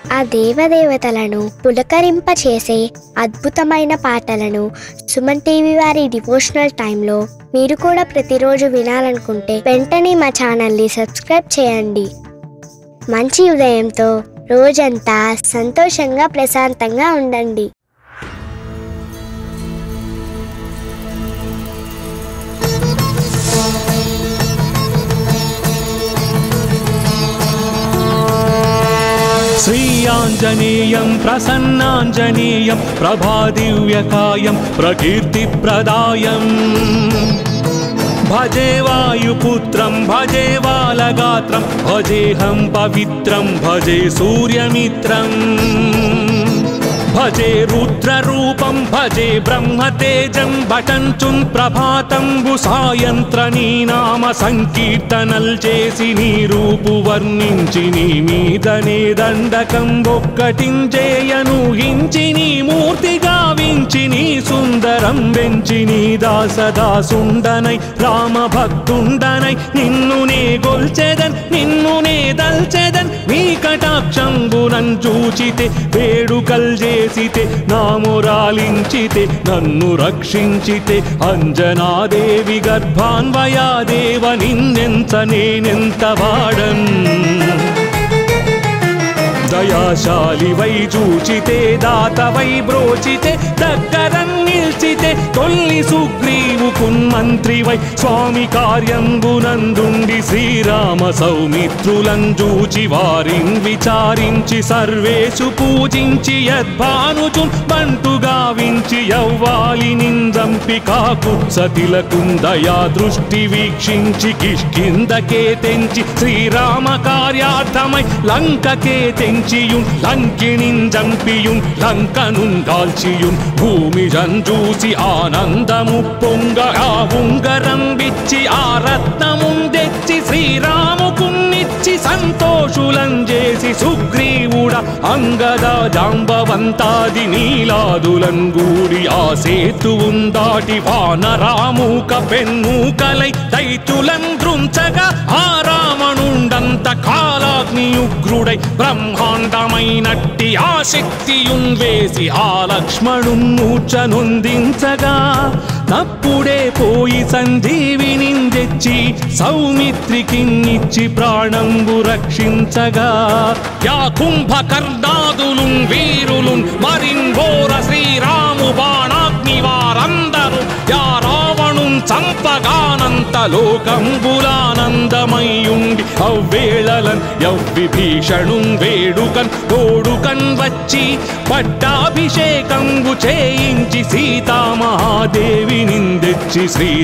ఆ దేవదేవతలను పులకరింపచేసే అద్భుతమైన పాటలను సుమన్ టీవీ వారి డివోషనల్ టైంలో మీరు కూడా ప్రతిరోజు వినాలనుకుంటే వెంటనే మా ఛానల్ని సబ్స్క్రైబ్ చేయండి మంచి ఉదయంతో రోజంతా సంతోషంగా ప్రశాంతంగా ఉండండి श्रीयाञ्जनेयं प्रसन्नाञ्जनेयं प्रभादिव्यकायं प्रकीर्तिप्रदायम् भजे वायुपुत्रं भजे बालगात्रं भजेऽहं पवित्रं भजे सूर्यमित्रम् భజే రుద్రరూపం భజే బ్రహ్మతేజం భటంచున్ ప్రభాతంబు సాయంత్ర నీ నామ సంకీర్తనల్ చేసి నీ రూపు వర్ణించి నీ మీదనే దండకం ఒక్కటించేయను హించి నీ మూర్తి గావించి నీ సుందరం వెంచి నీ దాసదాసుండనై రామ భక్తుండనై నిన్ను నే గొల్చెదన్ నిన్ను నే దల్చెదన్ నీ కటాక్షంబునం చూచితే వేడుకల్ చేసితే నామురాలించితే నన్ను రక్షించితే అంజనాదేవి గర్భాన్వయాదేవ నిన్నెంత నేనెంత వాడన్ దయాశాలి వై చూచితే దాత వై బ్రోచితే దగ్గర నిల్చితే తొల్లి సుగ్రీవు కున్మంత్రి వై స్వామి కార్యంబునందుండి శ్రీరామ సౌమిత్రులం చూచి వారిన్ విచారించి సర్వేషు పూజించి యద్భానుచున్ బంటుగా వించి యవ్వాలి నిందంపి కాకుత్సతిలకుందయా దృష్టి వీక్షించి కిష్కిందకే తెంచి శ్రీరామ కార్యార్థమై లంకకే తెంచియున్ లంకిణిన్ జంపియున్ లంకనున్ దాల్చియున్ భూమి జంజూసి ఆనందము పొంగ ఆ ఉంగరం విచ్చి ఆ రత్నమున్ తెచ్చి శ్రీరాముకున్నిచ్చి సంతోషులం చేసి సుగ్రీవుడ అంగద జాంబవంతాది నీలాదులం గూడి ఆ సేతువున్ దాటి వానరామూక పెన్మూకలై దైత్యులం దృంచగా ఆ రావణుండంత కాలాగ్ని ఉగ్రుడై బ్రహ్మాండమైనట్టి ఆ శక్తియున్ వేసి ఆ లక్ష్మణున్ మూర్ఛనొందించగా తప్పుడే పోయి సంజీవిని తెచ్చి సౌమిత్రికిన్నిచ్చి ప్రాణంబు రక్షించగా యా కుంభకర్ణాదులు వీరులు మరింఘోర శ్రీరాము బాణాగ్ని వారందరూ యా రావణుం చంపగానంత లోకంబులానందమయ్యుండి అవ్వేళలన్ యవ్విభీషణుం వేడుకన్ తోడుకన్ వచ్చి పట్టాభిషేకంబు చేయించి సీతామహాదేవి నిందెచ్చి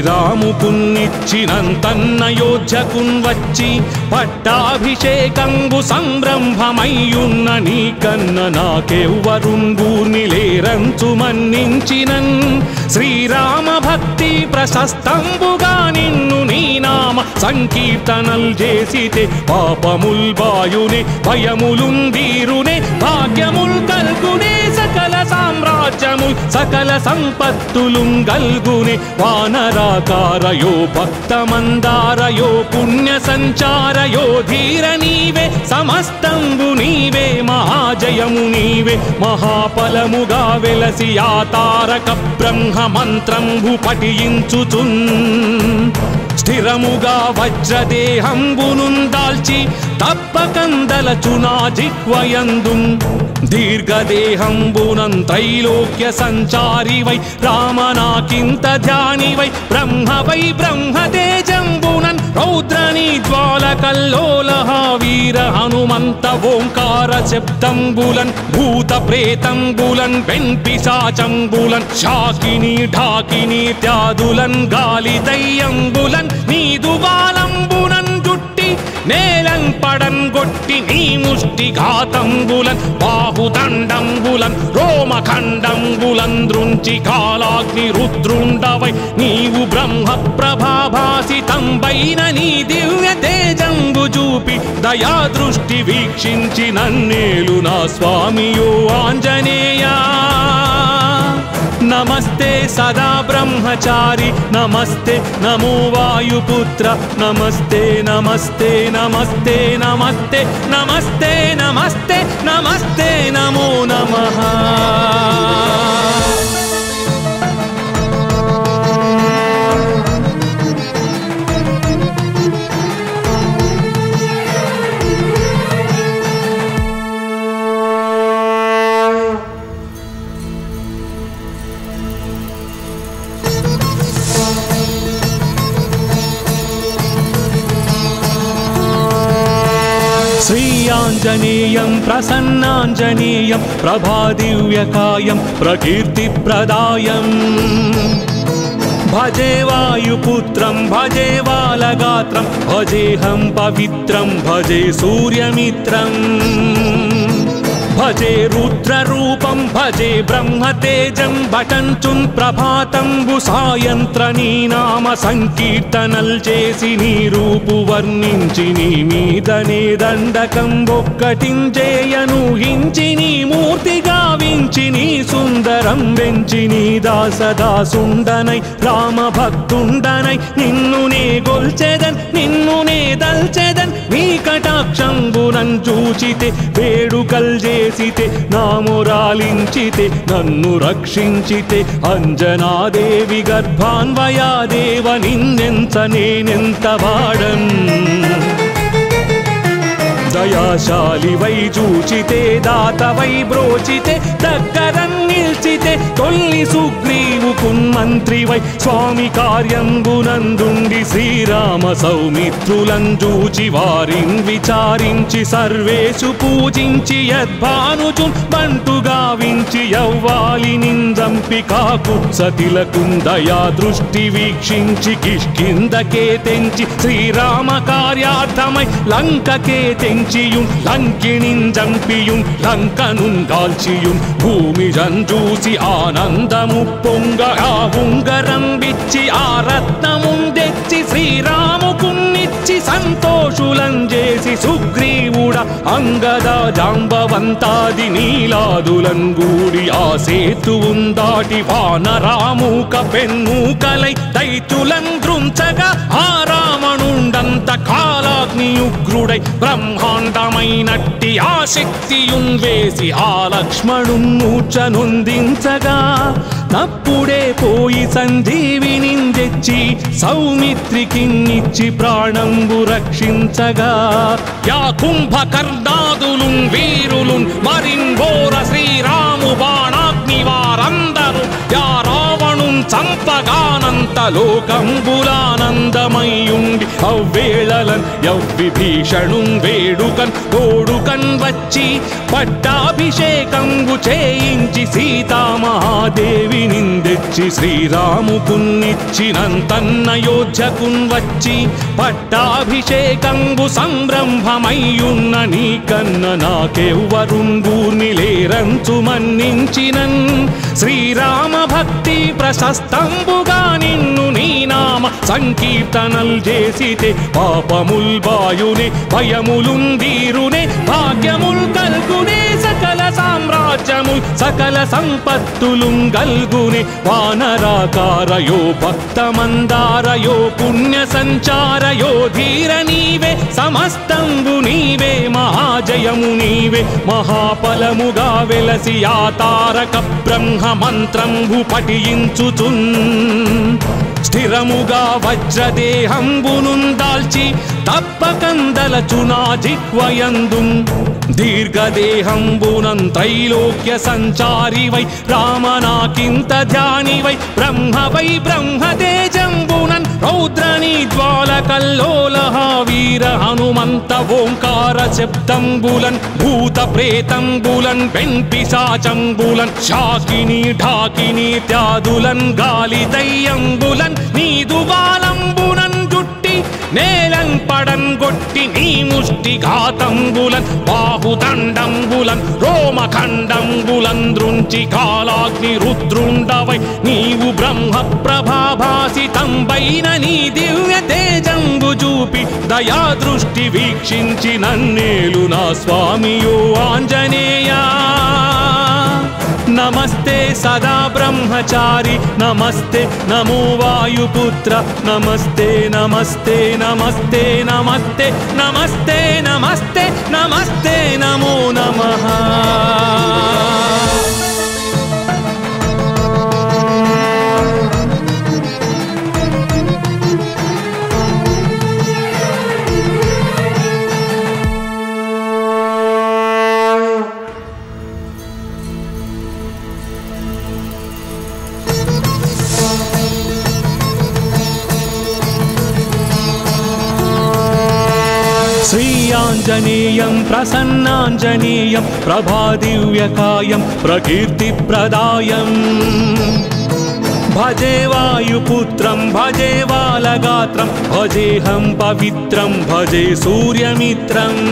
శ్రీరాముకున్నిచ్చినంతన్నయోధ్యకున్ వచ్చి పట్టాభిషేకంబు సంరంభమయ్యున్న నీ కన్న నాకెవ్వరుంగూర్ని లేరంచు మన్నించినన్ శ్రీరామ భక్తి ప్రశస్తంబుగా నిన్ను నీ నామ సంకీర్తనల్ చేసితే పాపముల్ బాయునే భయములున్ వీరునే భాగ్యముల్ కల్గునే సకల సామ్రాజ్యముల్ సకల సంపత్తులు గల్గునే వానరాకారయో భక్తమందారయో పుణ్య సంచారయో ధీర నీవే సమస్తంబు నీవే మహాజయము నీవే మహాఫలముగా వెలసి ఆ తారక బ్రహ్మ మంత్రంబు పఠించుచున్ స్థిరముగా వజ్రదేహంబునున్ దాల్చి తప్పకందలచునా జిహ్వయందు దీర్ఘదేహంబునం త్రైలోక్య సంచారి వై రామనాకింత ధ్యాని వై బ్రహ్మ వై బ్రహ్మతేజంబునన్ రౌద్రని జ్వాల కల్లోల వీర హనుమంత ఓంకార శబ్దంబులన్ భూత ప్రేతంబులన్ వెంపిశాచంబులన్ శాకిని ఢాకిని త్యాదులన్ గాలి దయ్యంబులన్ నీదు బాలంబునన్ జుట్టి నేలం పడన్ గొట్టి నీ ముష్టి ఘాతంబులన్ బాహుదండంబులన్ రోమఖండంబులన్ దృంచి కాలాగ్ని రుద్రుండవై నీవు బ్రహ్మ ప్రభాభాసితంబైన నీ దివ్య తేజంబు చూపి దయా దృష్టి వీక్షించి నన్నేలు నా స్వామియో ఆంజనేయా నమస్తే సదా బ్రహ్మచారి నమస్తే నమో వాయుపుత్ర నమస్తే నమస్తే నమస్తే నమస్తే నమస్తే నమస్తే నమస్తే నమో నమః श्रीयाञ्जनेयं प्रसन्नाञ्जनेयं प्रभादिव्यकायं प्रकीर्तिप्रदायम् भजे वायुपुत्रं भजे बालगात्रं भजेऽहं पवित्रं भजे सूर्यमित्रम् భజే రుద్రరూపం భజే బ్రహ్మతేజం భటంచున్ ప్రభాతంబు సాయంత్ర నీ నామ సంకీర్తనల్ చేసి నీ రూపు వర్ణించి నీ మీదనే దండకం ఒక్కటించేయను హించి నీ మూర్తి గావించి నీ సుందరం వెంచి నీ దాసదాసుండనై రామ భక్తుండనై నిన్ను నే గొల్చెదన్ నిన్ను నే దల్చెదన్ నీ కటాక్షంబునన్ చూచితే వేడుకల్ చేసితే నామురాలించితే నన్ను రక్షించితే అంజనాదేవి గర్భాన్వయాదేవ నిన్నెంత నేనెంత వాడన్ దయాశాలి వై చూచితే దాత వై బ్రోచితే దగ్గర నిల్చితే తొల్లి సుగ్రీవుకున్ మంత్రి వై స్వామి కార్యంబునందుండి శ్రీరామ సౌమిత్రులం చూచి వారిన్ విచారించి సర్వేషు పూజించి యద్భానుచు బంటు గావించి యవ్వాలి నిందంపి కాకు సతిలకుందయా దృష్టి వీక్షించి కిష్కిందకే తెంచి శ్రీరామ కార్యార్థమై లంకకే తెంచియుం లంకిణిన్ జంపియుం లంకనున్ కాల్చియుం భూమి జంజూసి ఆనందము పొంగ ఆ ఉంగరం విచ్చి ఆ రత్నముం తెచ్చి శ్రీరాముకున్నిచ్చి సంతోషులం చేసి సుగ్రీవుడ అంగద జాంబవంతాది నీలాదులం గూడి ఆ సేతువుం దాటి వానరామూక పెన్నూకలై దైతులం దృంచగా ఆ రావణుండంత కాలాగ్ని ఉగ్రుడై బ్రహ్మాండమైనట్టి ఆ శక్తియున్ వేసి ఆ లక్ష్మణు మూర్ఛనొందించగా తప్పుడే పోయి సంజీవిని తెచ్చి సౌమిత్రికిన్నిచ్చి ప్రాణంబు రక్షించగా యా కుంభకర్ణాదులున్ వీరులున్ మరింఘోర శ్రీరాము బాణాగ్ని వారందరూ యా రావణున్ చంపగానంత లోకంబులానందమయ్యుండి అవ్వేళలన్ యవ్విభీషణున్ వేడుకన్ తోడుకన్ వచ్చి పట్టాభిషేకంబు చేయించి సీతామహాదేవి నిందెచ్చి శ్రీరాముకున్నిచ్చినంతన్నయోధ్యకున్ వచ్చి పట్టాభిషేకంబు సంరంభమయ్యున్న నీ కన్న నాకెవ్వరుంగూర్ని లేరంచు మన్నించినన్ శ్రీరామ భక్తి ప్రశస్తంబుగా నిన్ను నీ నామ సంకీర్తనల్ చేసితే పాపముల్ బాయునే భయములుందీరునే భాగ్యముల్ కల్గునే సకల సామ్రాజ్యముల్ సకల సంపత్తులుం గల్గునే వానరాకారయో భక్తమందారయో పుణ్య సంచారయో ధీర నీవే సమస్తంబు నీవే మహాజయము నీవే మహాఫలముగా వెలసి ఆ తారక బ్రహ్మ మంత్రంబు పఠించుచున్ స్థిరముగా వజ్రదేహంబునుం దాల్చి తప్పకందలచునా జిహ్వయందు దీర్ఘదేహంబునం త్రైలోక్య సంచారి వై రామనాకింత ధ్యాని వై బ్రహ్మ వై బ్రహ్మతేజంబునన్ రౌద్రని జ్వాల కల్లోలహ వీర హనుమంత ఓంకార శబ్దంబులన్ భూత ప్రేతంబులన్ వెంపిశాచంబులన్ శాకిని ఢాకిని త్యాదులన్ గాలి దయ్యంబులన్ నీదు బాలంబునన్ జుట్టి నేలం పడం గొట్టి నీ ముష్టి ఘాతంబులన్ బాహుదండంబులన్ రోమఖండంబులన్ దృంచి కాలాగ్ని రుద్రుండవై నీవు బ్రహ్మ ప్రభాభాసితంబైన నీ దివ్య తేజంబు చూపి దయా దృష్టి వీక్షించి నన్నేలు నా స్వామియో ఆంజనేయా నమ నమస్తే సదా బ్రహ్మచారి నమస్తే నమో వాయుపుత్ర నమస్తే నమస్తే నమస్తే నమస్తే నమస్తే నమస్తే నమస్తే నమో నమః श्रीयाञ्जनेयं प्रसन्नाञ्जनेयं प्रभादिव्यकायं प्रकीर्तिप्रदायम् भजे वायुपुत्रं भजे बालगात्रं भजेऽहं पवित्रं भजे सूर्यमित्रम्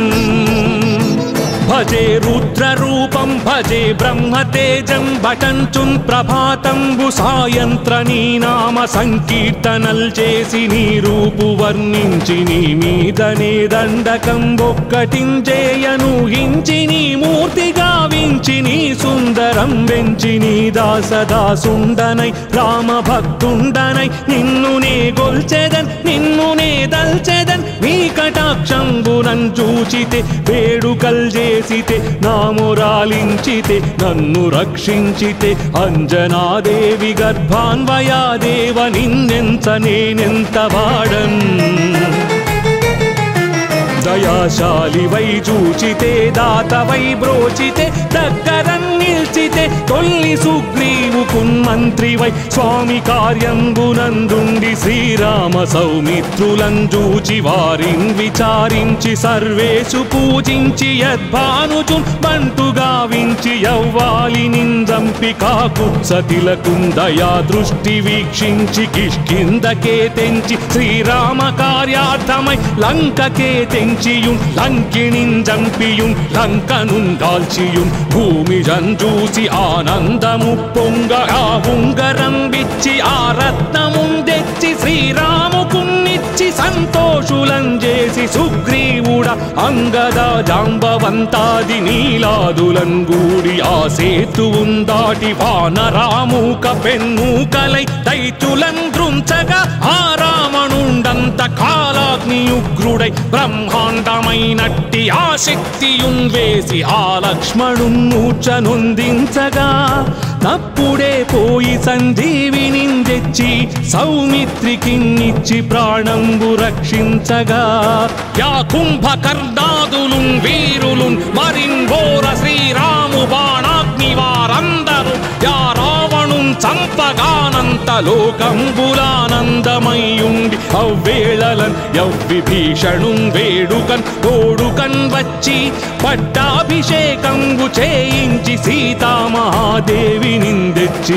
భజే రుద్రరూపం భజే బ్రహ్మతేజం భటంచున్ ప్రభాతంబు సాయంత్ర నీ నామ సంకీర్తనల్ చేసి నీ రూపు వర్ణించి నీ మీదనే దండకం ఒక్కటించేయను హించి నీ మూర్తి గావించి నీ సుందరం వెంచి నీ దాసదాసుండనై రామ భక్తుండనై నిన్ను నే గొల్చెదన్ నిన్ను నే దల్చెదన్ నీ కటాక్షంబునం చూచితే వేడుకల్ చేసితే నామురాలించితే నన్ను రక్షించితే అంజనాదేవి గర్భాన్వయాదేవ నిన్నెంత నేనెంత వాడన్ దయాశాలి వై చూచితే దాత వై బ్రోచితే దగ్గర నిల్చితే తొల్లి సుగ్రీవు కున్మంత్రి వై స్వామి కార్యంబునందుండి శ్రీరామ సౌమిత్రులం చూచి వారిన్ విచారించి సర్వేషు పూజించి యద్భానుచున్ బంటుగా వించి యవ్వాలి నిందంపి కాకు సతిలకుందయా దృష్టి వీక్షించి కిష్కిందకే తెంచి శ్రీరామ కార్యార్థమై లంకకే తెంచియున్ లంకిణిన్ జంపియున్ లంకనున్ దాల్చియున్ భూమి జంజూసి ఆనందము పొంగ ఆ ఉంగరం విచ్చి ఆ రత్నమున్ తెచ్చి శ్రీరాముకున్నిచ్చి సంతోషులం చేసి సుగ్రీవుడ అంగద జాంబవంతాది నీలాదులం గూడి ఆ సేతువున్ దాటి వానరామూక పెన్మూకలై దైత్యులం దృంచగా ఆ రావణుండంత కాలాగ్ని ఉగ్రుడై బ్రహ్మాండమైనట్టి ఆ శక్తియున్ వేసి ఆ లక్ష్మణున్ మూర్ఛనొందించగా తప్పుడే పోయి సంజీవిని తెచ్చి సౌమిత్రికిన్నిచ్చి ప్రాణంబు రక్షించగా యా కుంభకర్ణాదులు వీరులు మరింబోర శ్రీరాము బాణాగ్ని వారందరూ యా రావణుం చంపగానంత లోకంబులానందమయ్యుండి అవ్వేళలన్ యవ్విభీషణుం వేడుకన్ తోడుకన్ వచ్చి పట్టాభిషేకంబు చేయించి సీతామహాదేవి నిందెచ్చి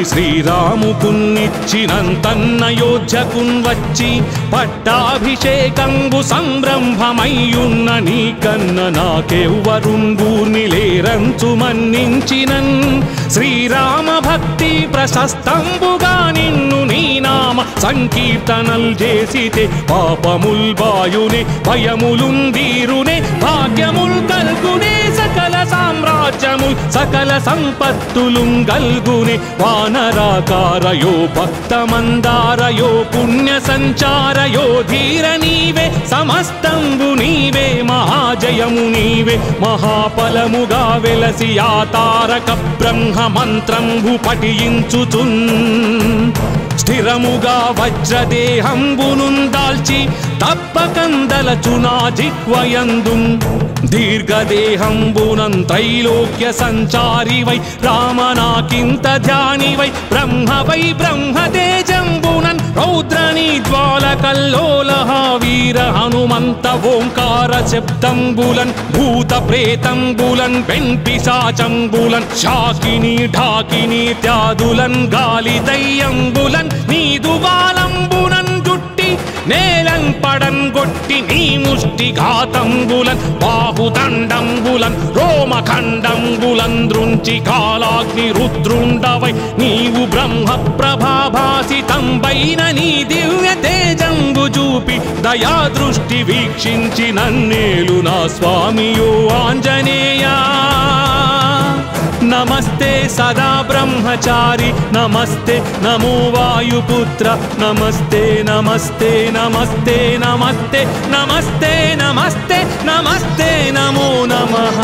శ్రీరాముకున్నిచ్చినంతన్నయోధ్యకున్ వచ్చి పట్టాభిషేకంబు సంరంభమయ్యున్న నీ కన్న నాకెవ్వరుంగూర్ని లేరంచు మన్నించినన్ శ్రీరామ భక్తి ప్రశస్తంబుగా నిన్ను నీ నామ సంకీర్తనల్ చేసితే పాపముల్ బాయునే భయములుందీరునే భాగ్యముల్ కల్గునే సకల సామ్రాజ్యముల్ సకల సంపత్తులు గల్గునే వానరాకారయో భక్తమందారయో పుణ్య సంచారయో ధీర నీవే సమస్తంబు నీవే మహాజయము నీవే మహాఫలముగా వెలసి ఆ తారక బ్రహ్మ మంత్రంబు పఠించుచున్ స్థిరముగా వజ్రదేహంబును దాల్చి తప్పకందలచునా జిహ్వయందు దీర్ఘదేహంబునం త్రైలోక్య సంచారి వై రామనాకింత ధ్యాని వై బ్రహ్మ వై బ్రహ్మతేజంబునన్ రౌద్రని జ్వాల కల్లోలహ వీర హనుమంత ఓంకార శబ్దంబులన్ భూత ప్రేతంబులన్ వెంపిశాచంబులన్ శాకిని ఢాకిని త్యాదులన్ గాలి దయ్యంబులన్ నీదు బాలంబునన్ జుట్టి నేలం పడం గొట్టి నీ ముష్టి ఘాతంబులన్ బాహుదండంబులన్ రోమఖండంబులన్ దృంచి కాలాగ్ని రుద్రుండవై నీవు బ్రహ్మ ప్రభాభాసితంబైన నీ దివ్య తేజంబు చూపి దయా దృష్టి వీక్షించి నన్నేలు నా స్వామియో ఆంజనేయా నమస్తే సదా బ్రహ్మచారి నమస్తే నమో వాయుపుత్ర నమస్తే నమస్తే నమస్తే నమస్తే నమస్తే నమస్తే నమస్తే నమో నమః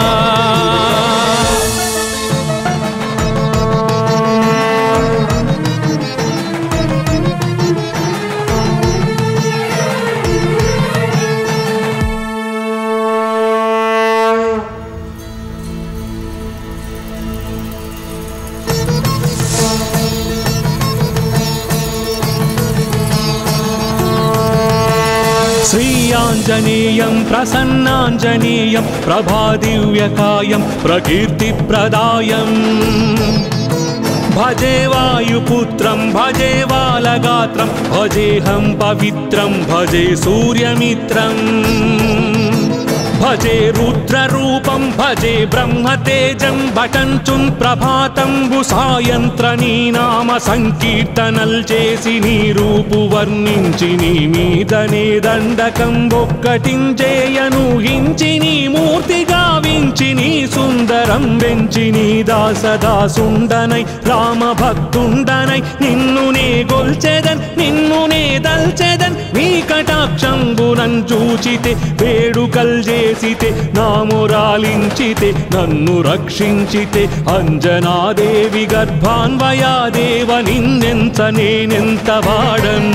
श्रीयाञ्जनेयं प्रसन्नाञ्जनेयं प्रभादिव्यकायं प्रकीर्तिप्रदायम् भजे वायुपुत्रं भजे बालगात्रं भजेऽहं पवित्रं भजे सूर्यमित्रम् భజే రుద్రరూపం భజే బ్రహ్మతేజం బటంచున్ ప్రభాతంబు సాయంత్ర నీ నామ సంకీర్తనల్ చేసి నీ రూపు వర్ణించి నీ మీదనే దండకం ఒక్కటించేయను హించి నీ మూర్తి గావించి నీ సుందరం వెంచి నీ దాసదాసుండనై రామ భక్తుండనై నిన్ను నే గొల్చెదన్ నిన్ను నే దల్చెదన్ నీ కటాక్షంబునన్ చూచితే వేడుకల్ చేసితే నామురాలించితే నన్ను రక్షించితే అంజనాదేవి గర్భాన్వయాదేవ నిన్నెంత నేనెంత వాడన్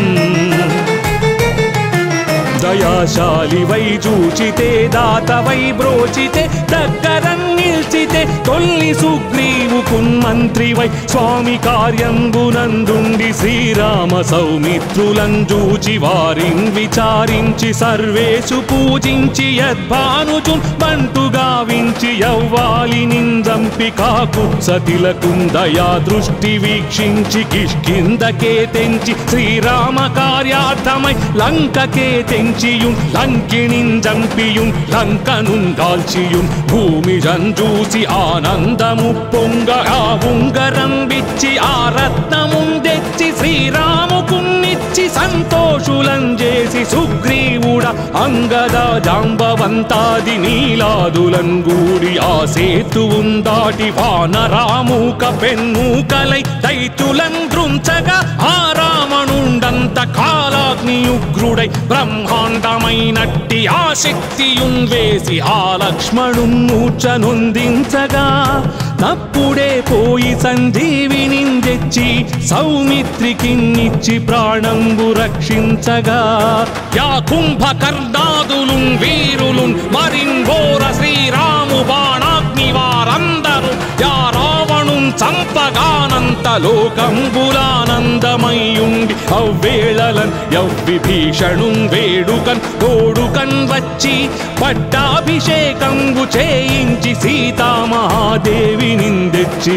దయాశాలి వై చూచితే దాత వై బ్రోచితే దగ్గర నిల్చితే తొల్లి సుగ్రీవుకున్ మంత్రి వై స్వామి కార్యంబునందుండి శ్రీరామ సౌమిత్రులం చూచి వారిన్ విచారించి సర్వేషు పూజించి యద్భానుచున్ బంటుగా వించి యవ్వాలి నిందంపి కాకుత్సతిలకుం దయా దృష్టి వీక్షించి కిష్కిందకే తెంచి శ్రీరామ కార్యార్థమై లంకకే తెంచియుం లంకిణిం జంపియుం లంకనుం దాల్చియుం భూమి జంజూసి ఆనందము పొంగ ఆ ఉంగరం విచ్చి ఆ రత్నముం తెచ్చి శ్రీరాముకున్నిచ్చి సంతోషులం చేసి సుగ్రీవుడ అంగద జాంబవంతాది నీలాదులం గూడి ఆ సేతువుం దాటి వానరామూక పెన్నూకలై దైతులం దృంచగా ఆ రావణుండంత కాలాగ్ని ఉగ్రుడై బ్రహ్మాండమైనట్టి ఆ శక్తియున్ వేసి ఆ లక్ష్మణు మూర్ఛనొందించగా తప్పుడే పోయి సంజీవిని తెచ్చి సౌమిత్రికిన్నిచ్చి ప్రాణంబు రక్షించగా యా కుంభకర్ణాదులున్ వీరులున్ మరింఘోర శ్రీరాము బాణాగ్ని వారందరూ యా రావణుం చంపగానంత లోకంబులానందమయ్యుండి అవ్వేళలన్ యవ్విభీషణుం వేడుకన్ తోడుకన్ వచ్చి పట్టాభిషేకంబు చేయించి సీతామహాదేవి నిందెచ్చి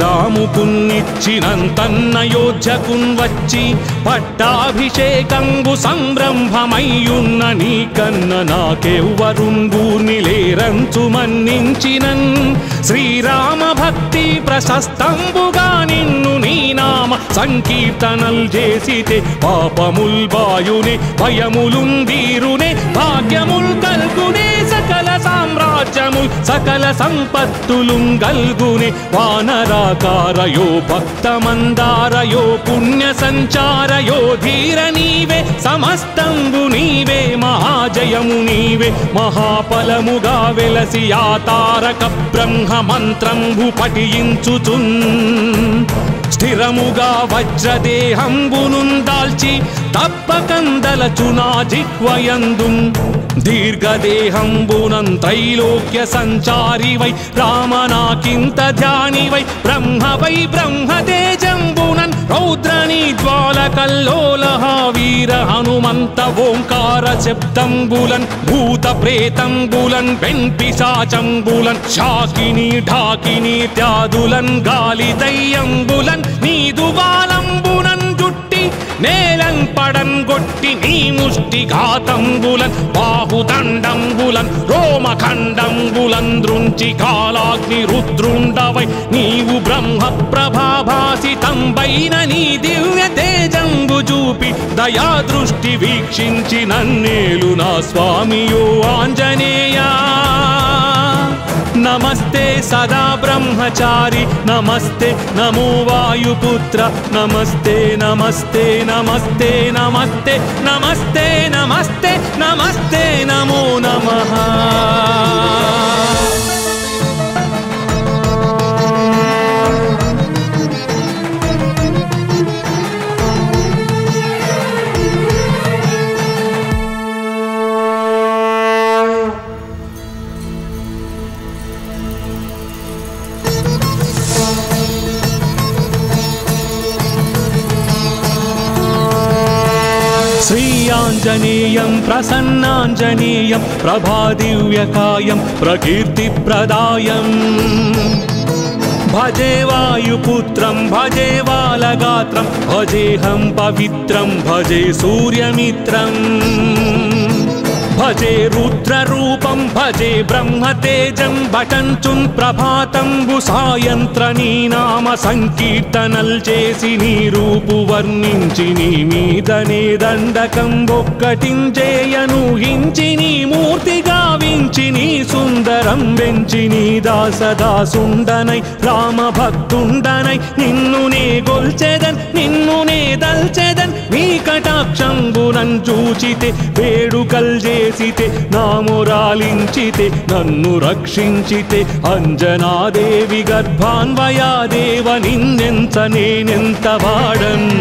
శ్రీరాముకున్నిచ్చినంతన్నయోధ్యకున్ వచ్చి పట్టాభిషేకంబు సంరంభమయ్యున్న నీ కన్న నాకెవ్వరుంగూర్ని లేరంచు మన్నించినన్ శ్రీరామ భక్తి ప్రశస్తంబుగా నిన్ను నీ నామ సంకీర్తనల్ చేసితే పాపముల్ బాయునే భయములుం వీరునే భాగ్యముల్ కల్గునే సకల సామ్రాజ్యముల్ సకల సంపత్తులుం గల్గునే వానరాకారయో భక్తమందారయో పుణ్య సంచారయో ధీర నీవే సమస్తంబు నీవే మహాజయము నీవే మహాఫలముగా వెలసి ఆ తారక బ్రహ్మ మంత్రంబు పఠించుచున్ స్థిరముగా వజ్రదేహంబును దాల్చి తప్పకందలచునా జిహ్వయందు దీర్ఘదేహంబునం త్రైలోక్య సంచారి వై రామనాకింత ధ్యాని వై బ్రహ్మ వై బ్రహ్మతేజంబునన్ రౌద్రని జ్వాల కల్లోలహ వీర హనుమంత ఓంకార శబ్దంబులన్ భూత ప్రేతంబులన్ వెంపిశాచంబులన్ శాకిని ఢాకిని త్యాదులన్ గాలి దయ్యంబులన్ నీదు బాలంబునన్ జుట్టి నేలం పడన్ గొట్టి నీ ముష్టి ఘాతంబులన్ బాహుదండంబులన్ రోమఖండంబులన్ దృంచి కాలాగ్ని రుద్రుండవై నీవు బ్రహ్మ ప్రభాభాసితంబైన నీ దివ్య తేజంబు చూపి దయా దృష్టి వీక్షించి నన్నేలు నా స్వామియో ఆంజనేయా నమస్తే సదా బ్రహ్మచారి నమస్తే నమో వాయుపుత్ర నమస్తే నమస్తే నమస్తే నమస్తే నమస్తే నమస్తే నమస్తే నమో నమః श्रीयाञ्जनेयं प्रसन्नाञ्जनेयं प्रभादिव्यकायं प्रकीर्तिप्रदायम् भजे वायुपुत्रं भजे बालगात्रं भजेऽहं पवित्रं भजे सूर्यमित्रम् భజే రుద్రరూపం భజే బ్రహ్మతేజం భటంచున్ ప్రభాతంబు సాయంత్ర నీ నామ సంకీర్తనల్ చేసి నీ రూపు వర్ణించి నీ మీదనే దండకం ఒక్కటించేయను హించి నీ మూర్తి గావించి నీ సుందరం వెంచి నీ దాసదాసుండనై రామ భక్తుండనై నిన్ను నే గొల్చెదన్ నిన్ను నే దల్చెదన్ నీ కటాక్షంబునం చూచితే వేడుకల్ చేసితే నామురాలించితే నన్ను రక్షించితే అంజనాదేవి గర్భాన్వయాదేవ నిన్నెంత నేనెంత వాడన్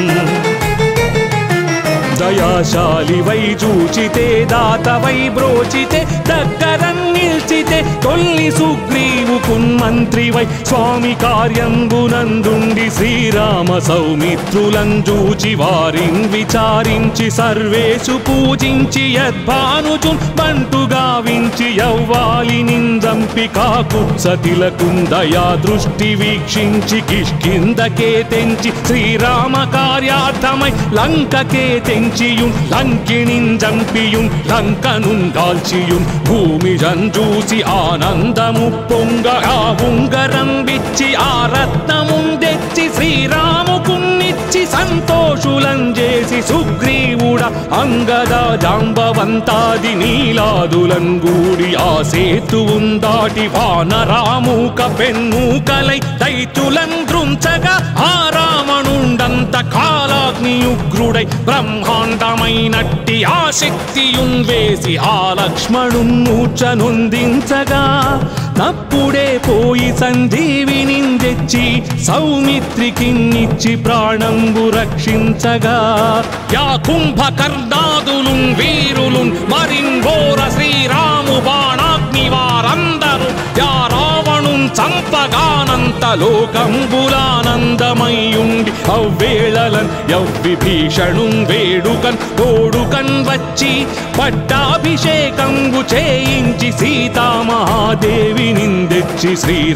దయాశాలి వై చూచితే దాత వై బ్రోచితే దగ్గర నిల్చితే తొల్లి సుగ్రీవు కున్మంత్రి వై స్వామి కార్యంబునందుండి శ్రీరామ సౌమిత్రులం చూచి వారిన్ విచారించి సర్వేషు పూజించి యద్భానుచున్ బంటుగా వించి యవ్వాలి నిందంపి కాకుత్సతిలకుందయా దృష్టి వీక్షించి కిష్కిందకే తెంచి శ్రీరామ కార్యార్థమై లంకకే తెంచియున్ లంకిణిన్ జంపియున్ లంకనున్ దాల్చియున్ భూమి జంజూసి ఆనందము పొంగ ఆ ఉంగరం విచ్చి ఆ రత్నమున్ తెచ్చి శ్రీరాముకున్నిచ్చి సంతోషులం చేసి సుగ్రీవుడ అంగద జాంబవంతాది నీలాదులం గూడి ఆ సేతువున్ దాటి వానరామూక పెన్మూకలై దైతులం దృంచగా ఆ రావణుండంత కాలాగ్ని ఉగ్రుడై బ్రహ్మాండమైనట్టి ఆ శక్తియున్ వేసి ఆ లక్ష్మణున్ మూర్ఛనొందించగా తప్పుడే పోయి సంజీవిని తెచ్చి సౌమిత్రికిన్నిచ్చి ప్రాణంబు రక్షించగా యా కుంభకర్ణాదులు వీరులు మరింఘోర శ్రీరాము బాణాగ్ని వారందరూ యా రావణుం చంపగానంత లోకంబులానందమయ్యుండి అవ్వేళలన్ యవ్విభీషణుం వేడుకన్ తోడుకన్ వచ్చి పట్టాభిషేకంబు చేయించి సీతామహాదేవి నిందెచ్చి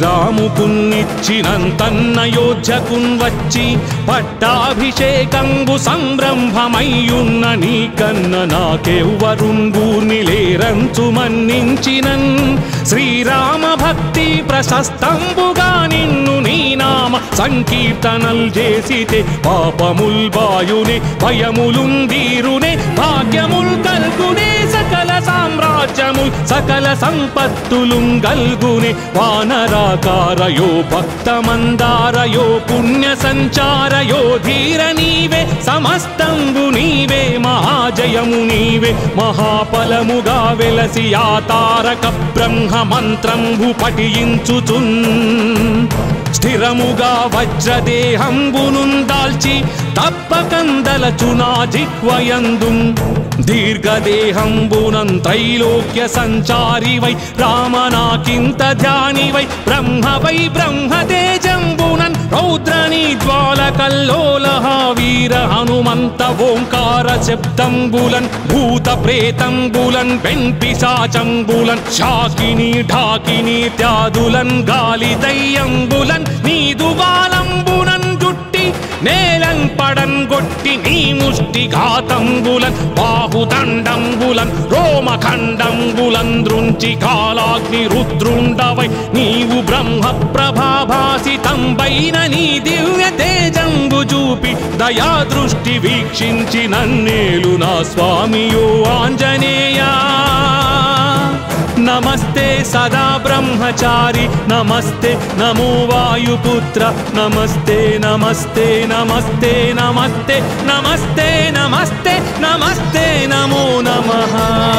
శ్రీరాముకున్నిచ్చినంతన్నయోధ్యకున్ వచ్చి పట్టాభిషేకంబు సంరంభమయ్యున్న నీ కన్న నాకెవ్వరుంగూర్ని లేరంచు మన్నించినన్ శ్రీరామ భక్తి ప్రశస్తంబుగా నిన్ను నీ నామ సంకీర్తనల్ చేసితే పాపముల్ బాయునే భయములుందీరునే భాగ్యముల్ కల్గునే సకల సామ్రాజ్యముల్ సకల సంపత్తులు గల్గునే వానరాకారయో భక్తమందారయో పుణ్య సంచారయో ధీర నీవే సమస్తంబు నీవే మహాజయము నీవే మహాఫలముగా వెలసి ఆ తారక బ్రహ్మ మంత్రంబు పఠించుచున్ స్థిరముగా వజ్రదేహంబును దాల్చి తప్పకందలచునా జిహ్వయందు దీర్ఘదేహంబునం త్రైలోక్య సంచారి వై రామనాకింత ధ్యాని వై బ్రహ్మ వై బ్రహ్మతేజంబునన్ రౌద్రని జ్వాల కల్లోలహ వీర హనుమంత ఓంకార శబ్దంబులన్ భూత ప్రేతంబులన్ వెంపిశాచంబులన్ శాకిని ఢాకిని త్యాదులన్ గాలి దయ్యంబులన్ నీదు బాలంబునన్ జుట్టి నేలం పడన్ గొట్టి నీ ముష్టి ఘాతంబులన్ బాహుదండంబులన్ రోమఖండంబులన్ దృంచి కాలాగ్ని రుద్రుండవై నీవు బ్రహ్మ ప్రభాభాసితంబైన నీ దివ్య తేజంబు చూపి దయా దృష్టి వీక్షించి నన్నేలు నా స్వామియో ఆంజనేయా నమస్తే సదా బ్రహ్మచారి నమస్తే నమో వాయుపుత్ర నమస్తే నమస్తే నమస్తే నమస్తే నమస్తే నమస్తే నమస్తే నమో నమః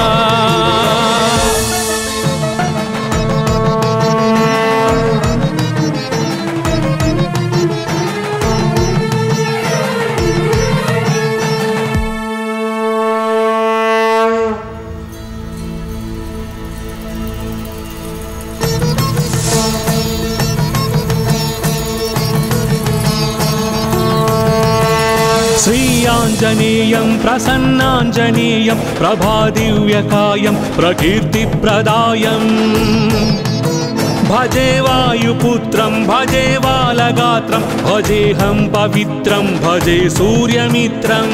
श्रीयाञ्जनेयं प्रसन्नाञ्जनेयं प्रभादिव्यकायं प्रकीर्तिप्रदायम् भजे वायुपुत्रं भजे बालगात्रं भजेऽहं पवित्रं भजे सूर्यमित्रम्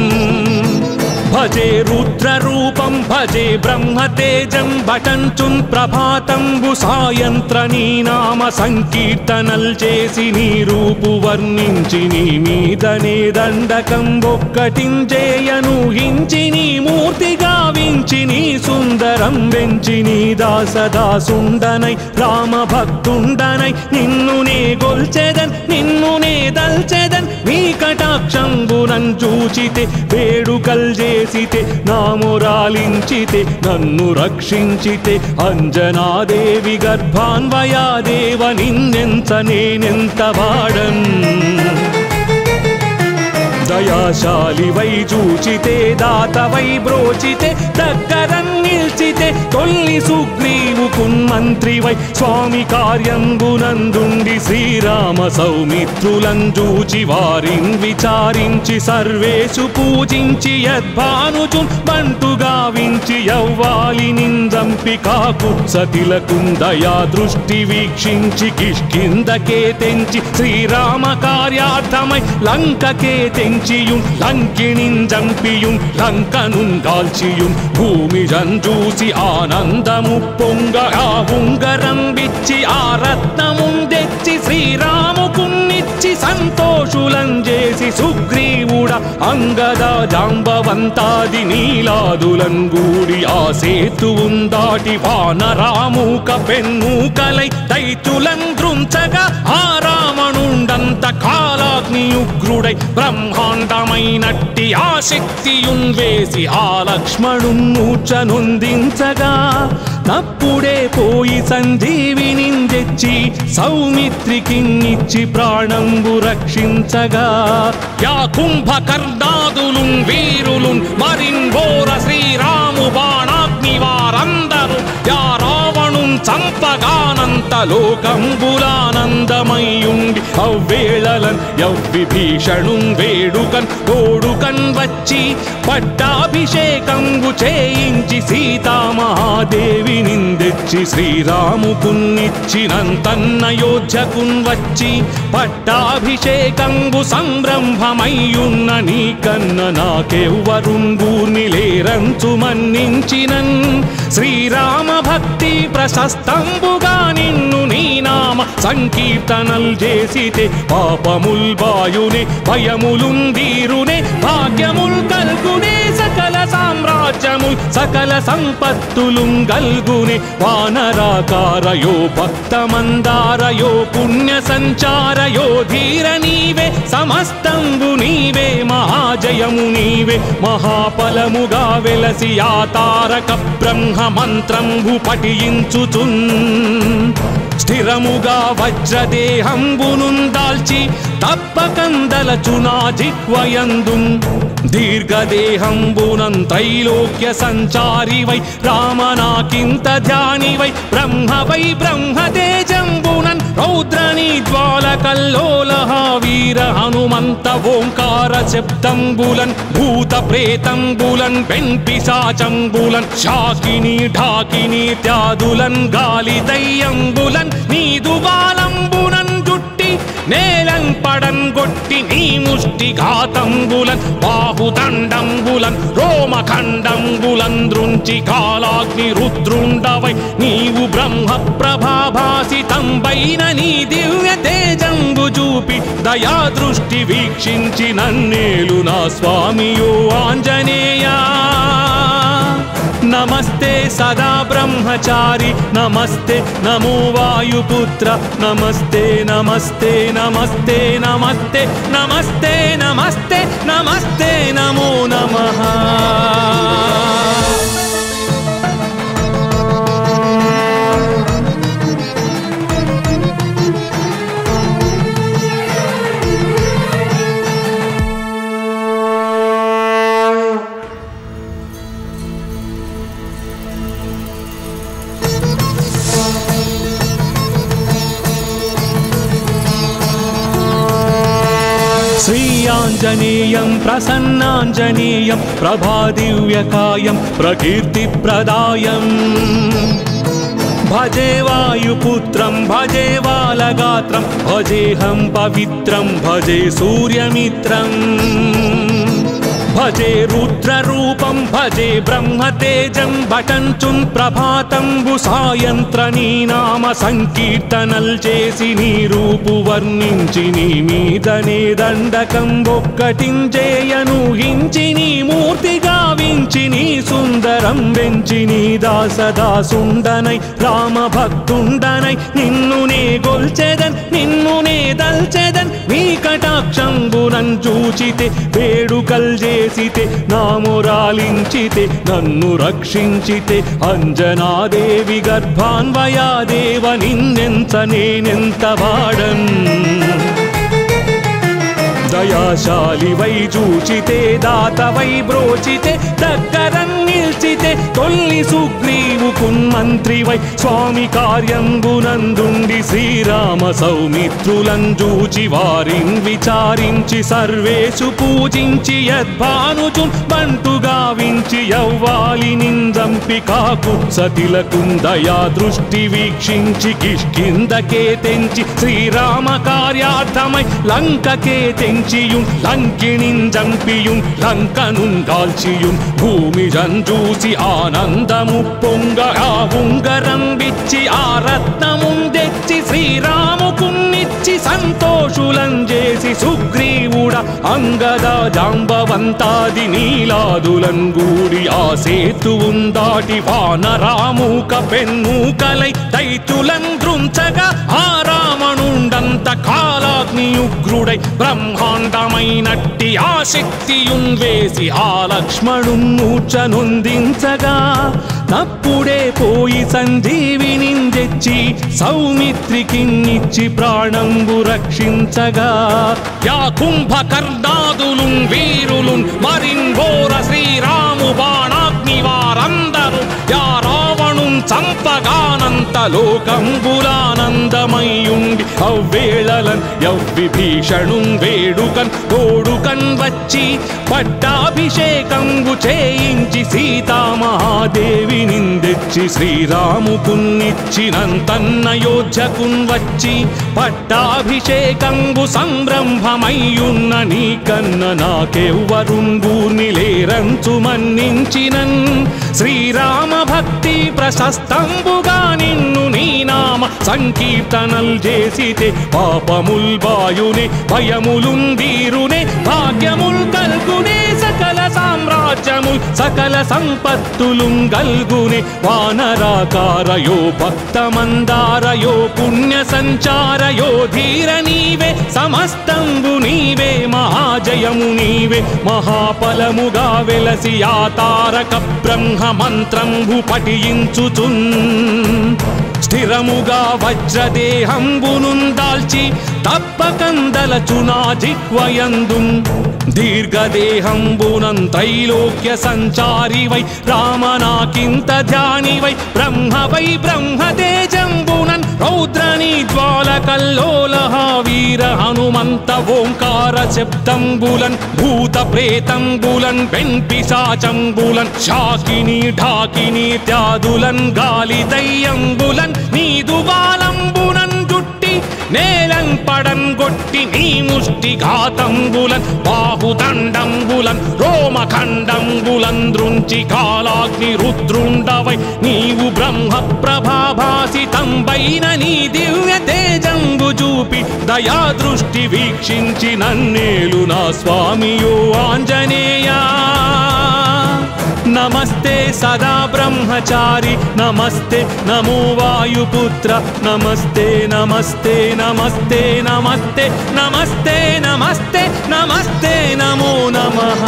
భజే రుద్రరూపం భజే బ్రహ్మతేజం భటంచుం ప్రభాతంబు సాయంత్ర నీ నామ సంకీర్తనల్ చేసి నీ రూపు వర్ణించి నీ మీదనే దండకం ఒక్కటించేయను హించి నీ మూర్తి గావించి నీ సుందరం వెంచి నీ దాసదాసుండనై రామ భక్తుండనై నిన్ను నే గొల్చెదన్ నిన్ను నే దల్చెదన్ నీ కటాక్షంబునన్ చూచితే వేడుకల్ చేసితే నామురాలించితే నన్ను రక్షించితే అంజనాదేవి గర్భాన్వయాదేవ నిన్నెంత నేనెంత వాడన్ దయాశాలి వై చూచితే దాత వై బ్రోచితే దగ్గర నిల్చితే తొల్లి సుగ్రీవు కున్మంత్రి వై స్వామి కార్యంబునందుండి శ్రీరామ సౌమిత్రులం చూచి వారిన్ విచారించి సర్వేషు పూజించి యద్భానుచు బంటుగా వించి యవ్వాలి నిందంపి కాకు సతిలకుందయా దృష్టి వీక్షించి కిష్కిందకే తెంచి శ్రీరామ కార్యార్థమై లంకకే తెంచియుం లంకిణిన్ జంపియుం లంకనున్ కాల్చియుం భూమి జంజూసి ఆనందము పొంగ ఆ ఉంగరం విచ్చి ఆ రత్నముం తెచ్చి శ్రీరాముకున్నిచ్చి సంతోషులం చేసి సుగ్రీవుడ అంగద జాంబవంతాది నీలాదులం గూడి ఆ సేతువుం దాటి వానరామూక పెన్నూకలై దైతులం దృంచగా ఆ రావణుండంత కాలాగ్ని ఉగ్రుడై బ్రహ్మాండమైనట్టి ఆ శక్తియున్ వేసి ఆ లక్ష్మణు మూర్ఛనొందించగా తప్పుడే పోయి సంజీవిని తెచ్చి సౌమిత్రికిన్నిచ్చి ప్రాణంబు రక్షించగా యా కుంభకర్ణాదులున్ వీరులున్ మరిన్ ఘోర శ్రీరాము బాణాగ్ని వారందరూ యా రావణున్ చంపగానంత లోకంబులానందమయ్యుండి అవ్వేళలన్ యవ్విభీషణున్ వేడుకన్ తోడుకన్ వచ్చి పట్టాభిషేకంబు చేయించి సీతామహాదేవి నిందెచ్చి శ్రీరాముకున్నిచ్చినంతన్నయోధ్యకున్ వచ్చి పట్టాభిషేకంబు సంరంభమయ్యున్న నీ కన్న నాకెవ్వరుంగూర్ని లేరంచు మన్నించినన్ శ్రీరామ భక్తి ప్రశస్తంబుగా నిన్ను నీ నామ సంకీర్తనల్ చేసితే పాపముల్ బాయునే భయములున్ వీరునే భాగ్యముల్ కల్గునే సకల సామ్రాజ్యముల్ సకల సంపత్తులుం గల్గునే వానరాకారయో భక్తమందారయో పుణ్య సంచారయో ధీర నీవే సమస్తంబు నీవే మహాజయము నీవే మహాఫలముగా వెలసి ఆ తారక బ్రహ్మ మంత్రంబు పఠించుచున్ స్థిరముగా వజ్రదేహంబునుం దాల్చి తప్పకందలచునా జిహ్వయందు దీర్ఘదేహంబునం త్రైలోక్య సంచారి వై రామనాకింత ధ్యాని వై బ్రహ్మ వై బ్రహ్మతేజంబునన్ రౌద్రని జ్వాలకల్లోలహ వీర హనుమంత ఓంకార శబ్దంబులన్ భూత ప్రేతంబులన్ వెంపిశాచంబులన్ శాకిని ఢాకిని త్యాదులన్ గాలి దయ్యంబులన్ నీదు బాలంబునన్ జుట్టి నేలం పడన్ గొట్టి నీ ముష్టి ఘాతంబులన్ బాహుదండంబులన్ రోమఖండంబులన్ దృంచి కాలాగ్ని రుద్రుండవై నీవు బ్రహ్మ ప్రభాభాసితంబైన నీ దివ్య తేజంబు చూపి దయా దృష్టి వీక్షించి నన్నేలు నా స్వామియో ఆంజనేయా నమస్తే సదా బ్రహ్మచారి నమస్తే నమో వాయుపుత్ర నమస్తే నమస్తే నమస్తే నమస్తే నమస్తే నమస్తే నమస్తే నమో నమః श्रीयाञ्जनेयं प्रसन्नाञ्जनेयं प्रभादिव्यकायं प्रकीर्तिप्रदायम् भजे वायुपुत्रं भजे बालगात्रं भजेऽहं पवित्रं भजे सूर्यमित्रम् భజే రుద్రరూపం భజే బ్రహ్మతేజం భటంచున్ ప్రభాతంబు సాయంత్ర నీ నామ సంకీర్తనల్ చేసి నీ రూపు వర్ణించి నీ మీదనే దండకం ఒక్కటించేయను హించి నీ మూర్తి గావించి నీ సుందరం వెంచి నీ దాసదాసుండనై రామ భక్తుండనై నిన్ను నే గొల్చెదన్ నిన్ను నే దల్చెదన్ నీ కటాక్షంబునం చూచితే వేడుకల్ చేసితే నామురాలించితే నన్ను రక్షించితే అంజనాదేవి గర్భాన్వయాదేవ నిన్నెంత నేనెంత వాడన్ దయాశాలి వై చూచితే దాత వై బ్రోచితే దగ్గర నిల్చితే తొల్లి సుగ్రీవు కున్మంత్రి వై స్వామి కార్యంబునందుండి శ్రీరామ సౌమిత్రులను చూచి వారిన్ విచారించి సర్వేషు పూజించి యద్భానుచున్ బంటుగా వించి యవ్వాలి నిందంపి కాకుత్సతిలకుందయా దృష్టి వీక్షించి కిష్కిందకే తెంచి శ్రీరామ కార్యార్థమై లంకకే తెంచియుం లంకిణిం జంపియుం లంకనుం దాల్చియుం భూమి జంజూసి ఆనందము పొంగ ఆ ఉంగరం విచ్చి ఆ రత్నముం తెచ్చి శ్రీరాముకున్నిచ్చి సంతోషులం చేసి సుగ్రీవుడ అంగద జాంబవంతాది నీలాదులం గూడి ఆ సేతువుం దాటి వానరామూక పెన్మూకలై దైతులం దృంచగా ఆ రావణుండంత కాలాగ్ని ఉగ్రుడై బ్రహ్మాండమైనట్టి ఆ శక్తియున్ వేసి ఆ లక్ష్మణున్ మూర్ఛనొందించగా తప్పుడే పోయి సంజీవిని తెచ్చి సౌమిత్రికిన్నిచ్చి ప్రాణంబు రక్షించగా యా కుంభకర్ణాదులు వీరులు మరింఘోర శ్రీరాము బాణాగ్ని వారందరూ యా రావణు చంపగానంత లోకంబులానందమయ్యుండి అవ్వేళలన్ యవ్విభీషణుం వేడుకన్ తోడుకన్ వచ్చి పట్టాభిషేకంబు చేయించి సీతామహాదేవి నిందెచ్చి శ్రీరాముకున్నిచ్చినంతన్నయోధ్యకున్ వచ్చి పట్టాభిషేకంబు సంరంభమయ్యున్న నీ కన్న నాకెవ్వరుంగూర్ని లేరంచు మన్నించినన్ శ్రీరామ భక్తి ప్రశస్తంబుగా నిన్ను నీ నామ సంకీర్తనల్ చేసితే పాపముల్ బాయునే భయములున్ వీరునే భాగ్యముల్ కల్గునే సకల సామ్రాజ్యముల్ సకల సంపత్తులు గల్గునే వానరాకారయో భక్తమందారయో పుణ్య సంచారయో ధీర నీవే సమస్తంబు నీవే మహాజయము నీవే మహాఫలముగా వెలసి ఆ తారక బ్రహ్మ మంత్రంబు పఠించుచున్ స్థిరముగా వజ్రదేహంబును దాల్చి తప్పకందలచునా జిహ్వయందు దీర్ఘదేహంబునం త్రైలోక్య సంచారి వై రామనాకింత ధ్యాని వై బ్రహ్మ వై బ్రహ్మతేజంబునన్ రౌద్రని జ్వాల కల్లోలహ వీర హనుమంత ఓంకార శబ్దంబులన్ భూత ప్రేతంబులన్ వెంపిశాచంబులన్ శాకిని ఢాకిని త్యాదులన్ గాలి దయ్యంబులన్ నీదు బాలంబునన్ జుట్టి నేలం పడం గొట్టి నీ ముష్టి ఘాతంబులన్ బాహుదండంబులన్ రోమఖండంబులన్ దృంచి కాలాగ్ని రుద్రుండవై నీవు బ్రహ్మ ప్రభాభాసితంబైన నీ దివ్య తేజంబు చూపి దయా దృష్టి వీక్షించి నన్నేలు నా స్వామియో ఆంజనేయా నమస్తే సదా బ్రహ్మచారి నమస్తే నమో వాయుపుత్ర నమస్తే నమస్తే నమస్తే నమస్తే నమస్తే నమస్తే నమస్తే నమో నమః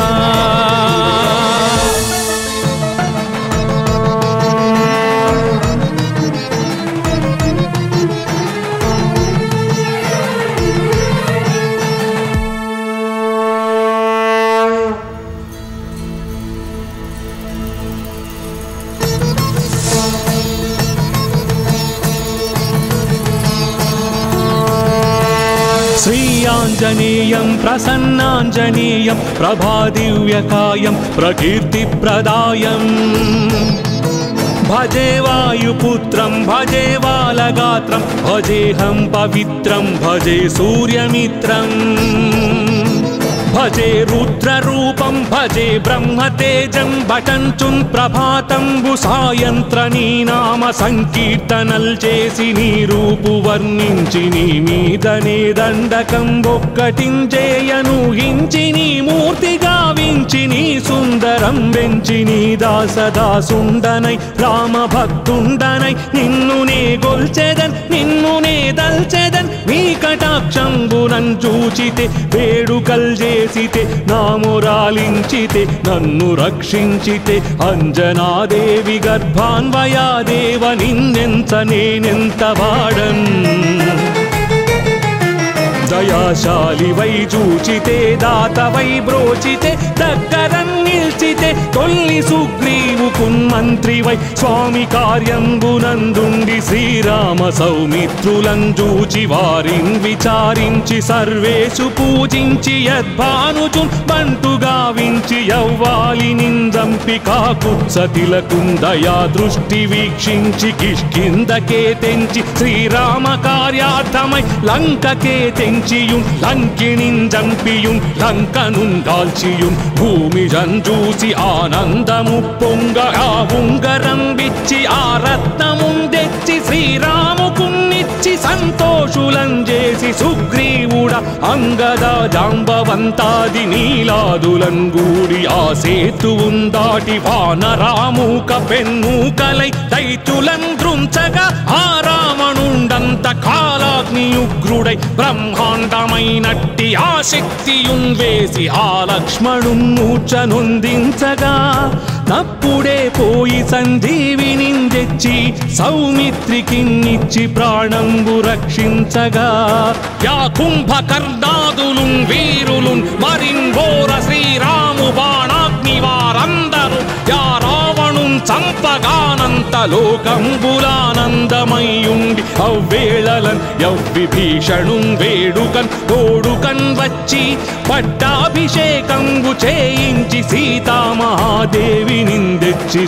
श्रीयाञ्जनेयं प्रसन्नाञ्जनेयं प्रभादिव्यकायं प्रकीर्तिप्रदायम् भजे वायुपुत्रं भजे बालगात्रं भजेऽहं पवित्रं भजे सूर्यमित्रम् భజే రుద్రరూపం భజే బ్రహ్మతేజం బటంచుం ప్రభాతంబు సాయంత్ర నీ నామ సంకీర్తనల్ చేసి నీ రూపు వర్ణించి నీ మీదనే దండకం ఒక్కటించేయను హించి నీ మూర్తి గావించి నీ సుందరం వెంచి నీ దాసదాసుండనై రామ భక్తుండనై నిన్ను నే గొల్చెదన్ నిన్ను నే దల్చెదన్ నీ కటాక్షంబునన్ చూచితే వేడుకల్ చేసితే నామురాలించితే నన్ను రక్షించితే అంజనాదేవి గర్భాన్వయాదేవ నిన్నెంత నేనెంత వాడన్ దయాశాలి వై చూచితే దాత వై బ్రోచితే దగ్గర నిల్చితే తొల్లి సుగ్రీవు కున్మంత్రి వై స్వామి కార్యంబునందుండి శ్రీరామ సౌమిత్రులం చూచి వారిన్ విచారించి సర్వేషు పూజించి యద్భానుచు బంటు గావించి యవ్వాలి నిందంపి కాకు సతిలకుందయా దృష్టి వీక్షించి కిష్కిందకే తెంచి శ్రీరామ కార్యార్థమై లంకకే తెంచియుం లంకిణిం జంపియుం లంకనుం దాల్చియుం భూమి జంజూసి ఆనందము పొంగ ఆ ఉంగరం విచ్చి ఆ రత్నముం తెచ్చి శ్రీరాముకున్నిచ్చి సంతోషులం చేసి సుగ్రీవుడ అంగద జాంబవంతాది నీలాదులం గూడి ఆ సేతువుం దాటి వానరామూక పెన్మూకలై దైతులం దృంచగా ఆ రావణుండంత కాలాగ్ని ఉగ్రుడై బ్రహ్మాండమైనట్టి ఆ శక్తియున్ వేసి ఆ లక్ష్మణు మూర్ఛనొందించగా తప్పుడే పోయి సంజీవిని తెచ్చి సౌమిత్రికిన్నిచ్చి ప్రాణంబు రక్షించగా యా కుంభకర్ణాదులు వీరులు మరింఘోర శ్రీరాము బాణాగ్ని వారందరూ యా రావణు చంపగానంత లోకంబులానందమయ్యుండి అవ్వేళలన్ యవ్విభీషణుం వేడుకన్ తోడుకన్ వచ్చి పట్టాభిషేకంబు చేయించి సీతామహాదేవి నిందెచ్చి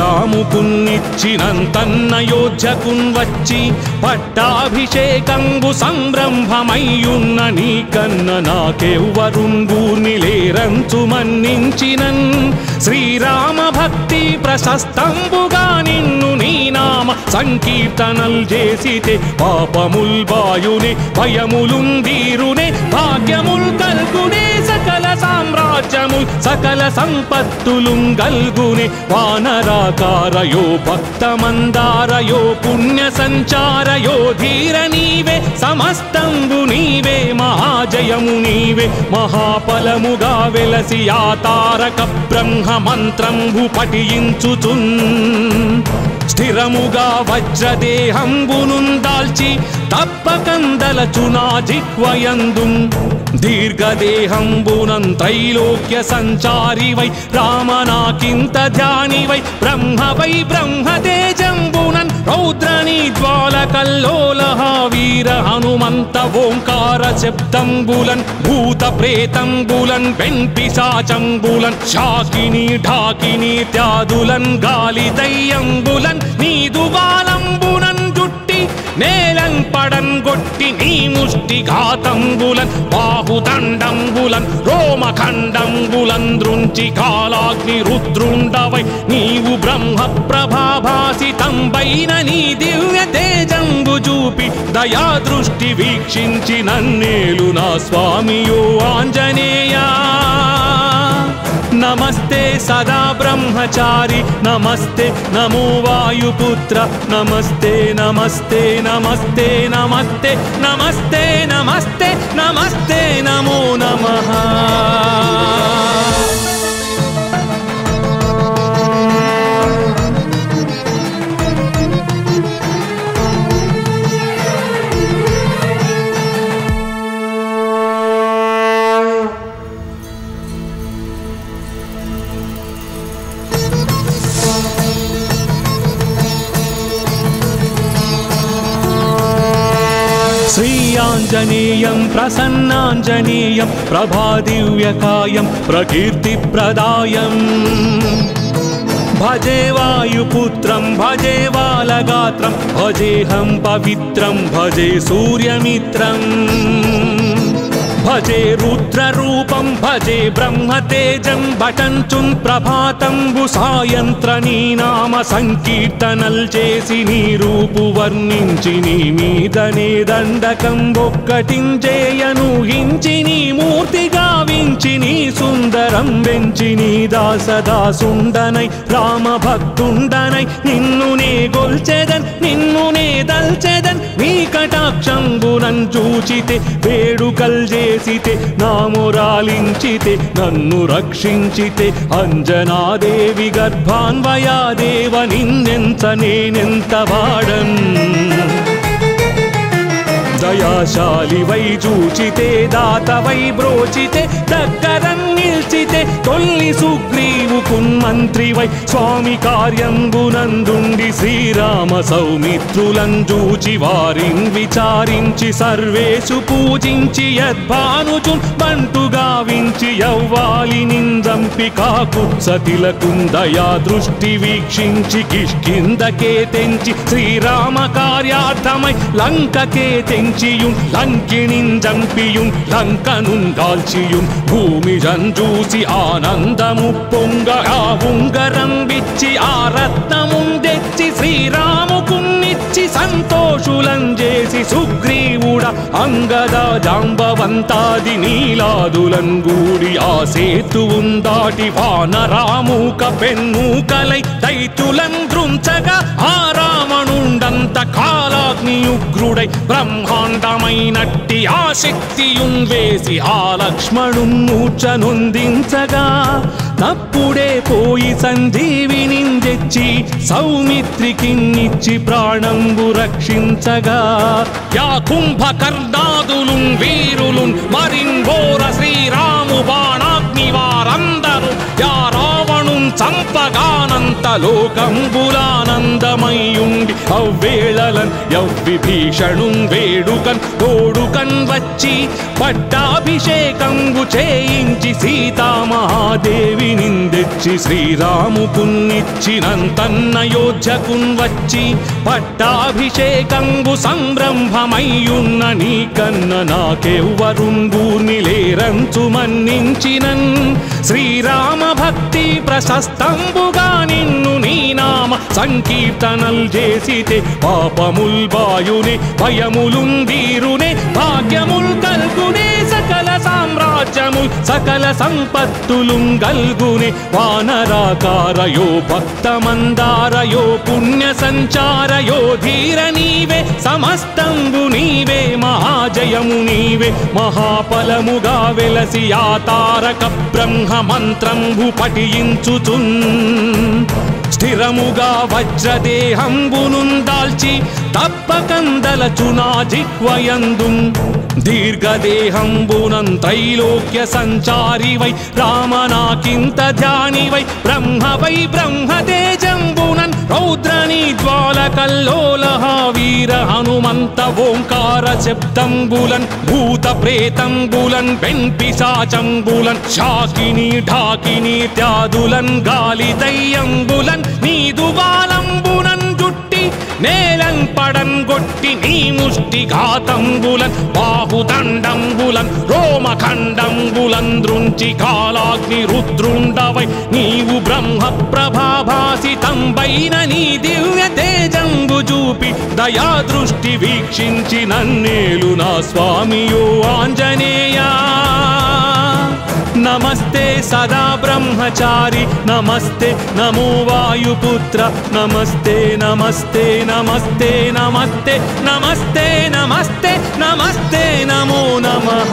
శ్రీరాముకున్నిచ్చినంతన్నయోధ్యకున్ వచ్చి పట్టాభిషేకంబు సంరంభమయ్యున్న నీ కన్న నాకెవ్వరుంగూర్ని లేరంచు మన్నించినన్ శ్రీరామ భక్తి ప్రశస్తంబుగా నిన్ను నీ నామ సంకీర్తనల్ చేసితే పాపముల్ బాయునే భయములుందీరునే భాగ్యముల్ కల్గునే సకల సామ్రాజ్యముల్ సకల సంపత్తులు గల్గునే వానరాకారయో భక్తమందారయో పుణ్య సంచారయో ధీర నీవే సమస్తంబు నీవే మహాజయము నీవే మహాఫలముగా వెలసి ఆ తారక బ్రహ్మ మంత్రంబు పఠించుచున్ స్థిరముగా వజ్రదేహంబును దాల్చి తప్పకందలచునా జిహ్వయందు దీర్ఘదేహంబునం త్రైలోక్య సంచారి వై రామనాకింత ధ్యాని వై బ్రహ్మ వై బ్రహ్మతేజంబునన్ రౌద్రని జ్వాలకల్లోలహ వీర హనుమంత ఓంకార శబ్దంబులన్ భూత ప్రేతంబులన్ వెంపిశాచంబులన్ శాకిని ఢాకిని త్యాదులన్ గాలి దయ్యంబులన్ నీదు బాలంబునన్ జుట్టి నేలం పడన్ గొట్టి నీ ముష్టి ఘాతంబులన్ బాహుదండంబులన్ రోమఖండంబులన్ దృంచి కాలాగ్ని రుద్రుండవై నీవు బ్రహ్మ ప్రభాభాసితంబైన నీ దివ్య తేజంబు చూపి దయా దృష్టి వీక్షించి నన్నేలు నా స్వామియో ఆంజనేయా నమస్తే సదా బ్రహ్మచారి నమస్తే నమో వాయుపుత్ర నమస్తే నమస్తే నమస్తే నమస్తే నమస్తే నమస్తే నమస్తే నమో నమః श्रीयाञ्जनेयं प्रसन्नाञ्जनेयं प्रभादिव्यकायं प्रकीर्तिप्रदायम् भजे वायुपुत्रं भजे बालगात्रं भजेऽहं पवित्रं भजे सूर्यमित्रम् భజే రుద్రరూపం భజే బ్రహ్మతేజం భటంచున్ ప్రభాతంబు సాయంత్ర నీ నామ సంకీర్తనల్ చేసి నీ రూపు వర్ణించి నీ మీదనే దండకం ఒక్కటించేయను హించి నీ మూర్తి గావించి నీ సుందరం వెంచి నీ దాసదాసుండనై రామ భక్తుండనై నిన్ను నే గొల్చెదన్ నిన్ను నే దల్చెదన్ నీ కటాక్షంబునం చూచితే వేడుకల్ చేసితే నామురాలించితే నన్ను రక్షించితే అంజనాదేవి గర్భాన్వయాదేవ నిన్నెంత నేనెంత వాడన్ దయాశాలి వై చూచితే దాత వై బ్రోచితే దగ్గర నిల్చితే తొల్లి సుగ్రీవు కున్మంత్రి వై స్వామి కార్యంబునందుండి శ్రీరామ సౌమిత్రులం చూచి వారిన్ విచారించి సర్వేషు పూజించి యద్భానుచున్ బంటు గావించి యవ్వాలి నిందంపి కాకుత్సతిలకుందయా దృష్టి వీక్షించి కిష్కిందకే తెంచి శ్రీరామ కార్యార్థమై లంకకే తెంచియుం లంకిణిం జంపియుం లంకనుం దాల్చియుం భూమి జంజూసి ఆనందము పొంగ ఆ ఉంగరం విచ్చి ఆ రత్నముం తెచ్చి శ్రీరాముకున్నిచ్చి సంతోషులం చేసి సుగ్రీవుడ అంగద జాంబవంతాది నీలాదులం గూడి ఆ సేతువుం దాటి వానరామూక పెన్మూకలై దైతులం దృంచగా ఆ రావణుండంత కాలాగ్ని ఉగ్రుడై బ్రహ్మాండమైనట్టి ఆ శక్తియున్ వేసి ఆ లక్ష్మణుం మూర్ఛనొందించగా తప్పుడే పోయి సంజీవిని తెచ్చి సౌమిత్రికిన్నిచ్చి ప్రాణంబు రక్షించగా యా కుంభకర్ణాదులు వీరులు మరింబోర శ్రీరాము బాణాగ్ని వారందరూ యా రావణుం చంపగానంత లోకంబులానందమయ్యుండి అవ్వేళలన్ యవ్విభీషణుం వేడుకన్ తోడుకన్ వచ్చి పట్టాభిషేకంబు చేయించి సీతామహాదేవి నిందెచ్చి శ్రీరాముకున్నిచ్చినంతన్నయోధ్యకున్ వచ్చి పట్టాభిషేకంబు సంరంభమయ్యున్న నీ కన్న నాకెవ్వరుంగూర్ని లేరంచు మన్నించినన్ శ్రీరామ భక్తి ప్రశస్తంబుగా నిన్ను నీ నామ సంకీర్తనల్ చేసితే పాపముల్ బాయునే భయములుందీరునే భాగ్యముల్ కల్గునే సకల సామ్రాజ్యముల్ సకల సంపత్తులుం గల్గునే వానరాకారయో భక్తమందారయో పుణ్య సంచారయో ధీర నీవే సమస్తంబు నీవే మహాజయము నీవే మహాఫలముగా వెలసి ఆ తారక బ్రహ్మ మంత్రంబు పఠించుచున్ స్థిరముగా వజ్రదేహంబునుం దాల్చి తప్పకందలచునా జిహ్వయందు దీర్ఘదేహంబునం త్రైలోక్య సంచారి వై రామనాకింత ధ్యాని వై బ్రహ్మ వై బ్రహ్మతేజంబునన్ రౌద్రని జ్వాల కల్లోలహ వీర హనుమంత ఓంకార శబ్దంబులన్ భూత ప్రేతంబులన్ వెంపిశాచంబులన్ శాకిని ఢాకిని త్యాదులన్ గాలి దయ్యంబులన్ నీదు బాలంబునన్ జుట్టి నేలం పడం గొట్టి నీ ముష్టి ఘాతంబులన్ బాహుదండంబులన్ రోమఖండంబులన్ దృంచి కాలాగ్ని రుద్రుండవై నీవు బ్రహ్మ ప్రభాభాసితంబైన నీ దివ్య తేజంబు చూపి దయా దృష్టి వీక్షించి నన్నేలు నా స్వామియో ఆంజనేయా నమస్తే సదా బ్రహ్మచారి నమస్తే నమో వాయుపుత్ర నమస్తే నమస్తే నమస్తే నమస్తే నమస్తే నమస్తే నమస్తే నమో నమః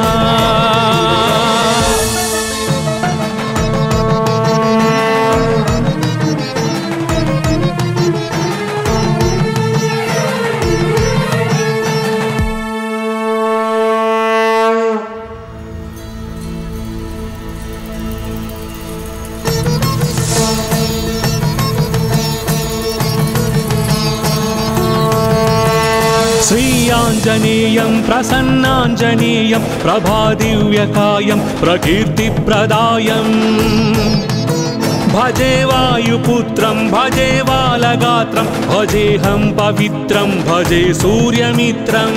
श्रीयाञ्जनेयं प्रसन्नाञ्जनेयं प्रभादिव्यकायं प्रकीर्तिप्रदायम् भजे वायुपुत्रं भजे बालगात्रं भजेऽहं पवित्रं भजे सूर्यमित्रम्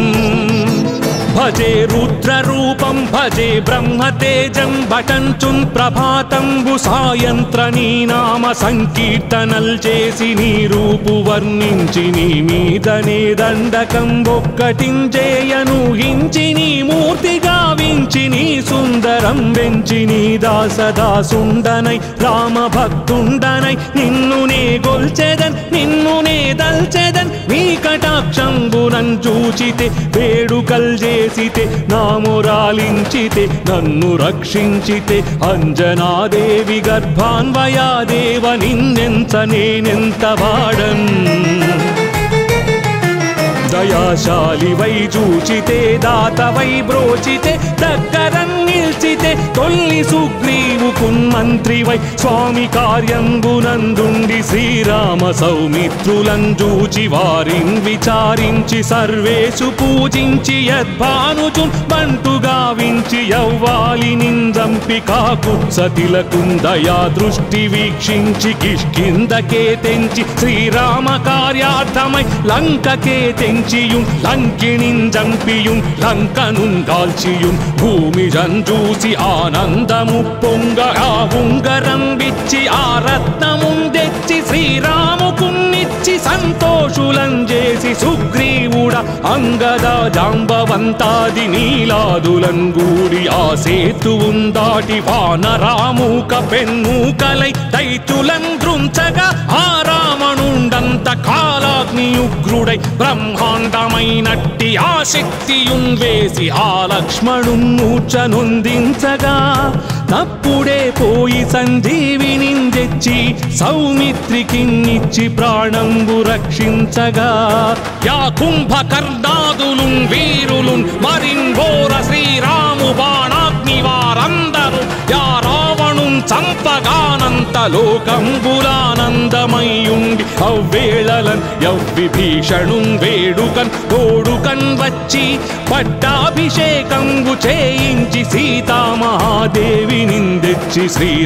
భజే రుద్రరూపం భజే బ్రహ్మతేజం భటంచుం ప్రభాతంబు సాయంత్ర నీ నామ సంకీర్తనల్ చేసి నీ రూపు వర్ణించి నీ మీదనే దండకం ఒక్కటించేయను హించి నీ మూర్తి గావించి నీ సుందరం వెంచి నీ దాసదాసుండనై రామ భక్తుండనై నిన్ను నే గొల్చెదన్ నిన్ను నే దల్చెదన్ నీ కటాక్షంబునన్ చూచితే వేడుకల్ చేసితే నామురాలించితే నన్ను రక్షించితే అంజనాదేవి గర్భాన్వయాదేవ నిన్నెంత నేనెంత వాడన్ దయాశాలి వై చూచితే దాత వై బ్రోచితే దగ్గరన్ నిల్చితే తొల్లి సుగ్రీవు కున్మంత్రి వై స్వామి కార్యంబునందుండి శ్రీరామ సౌమిత్రులం చూచి వారిన్ విచారించి సర్వేషు పూజించి యద్భానుచు బంటుగా వించి యవ్వాలి నిందంపి కాకు సతిలకుందయా దృష్టి వీక్షించి కిష్కిందకే తెంచి శ్రీరామ కార్యార్థమై లంకకే తెంచియుం లంకిణిం జంపియుం లంకనుం కాల్చియుం భూమి జంజూసి ఆనందము పొంగ ఆ ఉంగరం విచ్చి ఆ రత్నముం తెచ్చి శ్రీరాముకున్నిచ్చి సంతోషులం చేసి సుగ్రీవుడ అంగద జాంబవంతాది నీలాదులం గూడి ఆ సేతువుం దాటి వానరామూక పెన్మూకలై దైత్యులం దృంచగా ఆ రావణుండంత కాలాగ్ని ఉగ్రుడై బ్రహ్మాండమైనట్టి ఆ శక్తియున్ వేసి ఆ లక్ష్మణు మూర్ఛనొందించగా తప్పుడే పోయి సంజీవిని తెచ్చి సౌమిత్రికిన్నిచ్చి ప్రాణంబు రక్షించగా యా కుంభకర్ణాదులు వీరులు మరింఘోర శ్రీరాము బాణాగ్ని వారందరూ యా రావణు చంపగానంత లోకంబులానందమయ్యుండి అవ్వేళలన్ యవ్విభీషణు వేడుకన్ తోడుకన్ వచ్చి పట్టాభిషేకంబు చేయించి సీతామహాదేవి నిందెచ్చి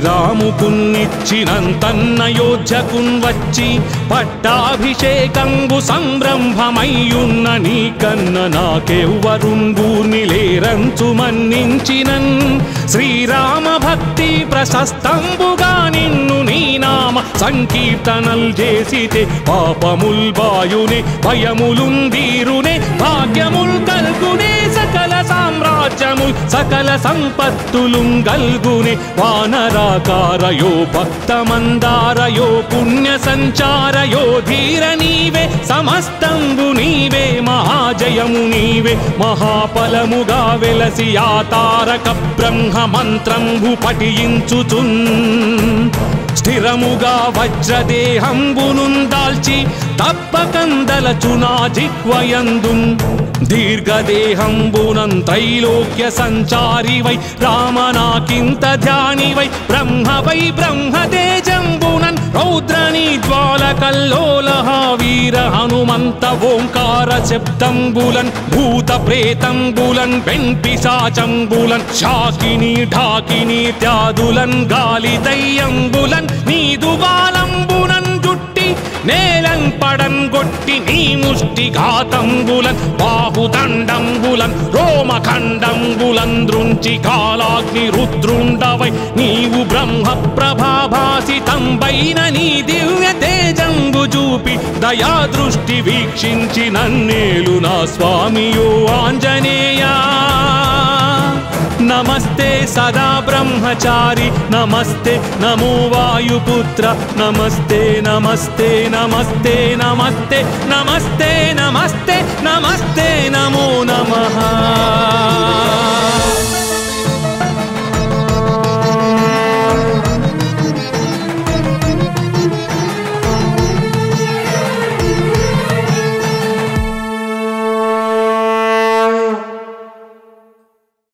శ్రీరాముకున్నిచ్చినంతన్నయోధ్యకున్ వచ్చి పట్టాభిషేకంబు సంరంభమయ్యున్న నీ కన్న నాకెవ్వరుంగూర్ని లేరంచు మన్నించినన్ శ్రీరామ భక్తి ప్రశస్తంబుగా నిన్ను నీ నామ సంకీర్తనల్ చేసితే పాపముల్ బాయునే భయములుందీరునే భాగ్యముల్ కల్గునే సకల సామ్రాజ్యముల్ సకల సంపత్తులు గల్గునే వానరాకారయో భక్తమందారయో పుణ్య సంచారయో ధీర నీవే సమస్తంబు నీవే మహాజయము నీవే మహాఫలముగా వెలసి ఆ తారక బ్రహ్మ మంత్రంబు పఠించుచున్ స్థిరముగా వజ్రదేహంబును దాల్చి తప్పకందలచునా జిహ్వయందు దీర్ఘదేహంబునం త్రైలోక్య సంచారి వై రామనాకింత ధ్యాని వై బ్రహ్మ వై బ్రహ్మతేజంబునన్ రౌద్రని జ్వాల కల్లోలహ వీర హనుమంత ఓంకార శబ్దంబులన్ భూత ప్రేతంబులన్ వెంపిశాచంబులన్ శాకిని ఢాకిని త్యాదులన్ గాలి దయ్యంబులన్ నీదు బాలంబునన్ జుట్టి నేలం పడన్ గొట్టి నీ ముష్టి ఘాతంబులన్ బాహుదండంబులన్ రోమఖండంబులన్ దృంచి కాలాగ్ని రుద్రుండవై నీవు బ్రహ్మ ప్రభాభాసితంబైన నీ దివ్య తేజంబు చూపి దయా దృష్టి వీక్షించి నన్నేలు నా స్వామియో ఆంజనేయా నమస్తే సదా బ్రహ్మచారి నమస్తే నమో వాయుపుత్ర నమస్తే నమస్తే నమస్తే నమస్తే నమస్తే నమస్తే నమస్తే